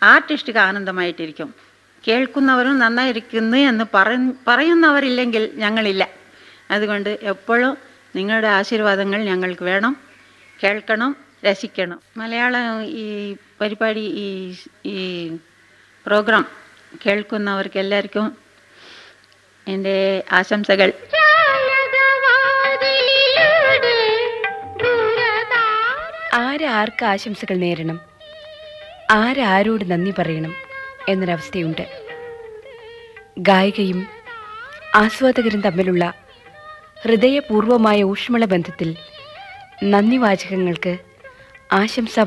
ആർട്ടിസ്റ്റിക്ക് ആനന്ദമായിട്ടിരിക്കും കേൾക്കുന്നവരും നന്നായിരിക്കുന്നു എന്ന് പറ- പറയുന്നവരില്ലെങ്കിൽ ഞങ്ങളില്ല അതുകൊണ്ട് എപ്പോഴും നിങ്ങളുടെ ആശീർവാദങ്ങൾ ഞങ്ങൾക്ക് വേണം കേൾക്കണം രസിക്കണം മലയാളം ഈ പരിപാടി ഈ ഈ പ്രോഗ്രാം കേൾക്കുന്നവർക്ക് എല്ലാവർക്കും എൻ്റെ ആശംസകൾ ആരാർക്ക് ആശംസകൾ നേരണം ആരാരോട് നന്ദി പറയണം എന്നൊരവസ്ഥയുണ്ട് ഗായികയും ആസ്വാദകരും തമ്മിലുള്ള ഹൃദയപൂർവമായ ഊഷ്മള ബന്ധത്തിൽ നന്ദി വാചകങ്ങൾക്ക് ആശംസാ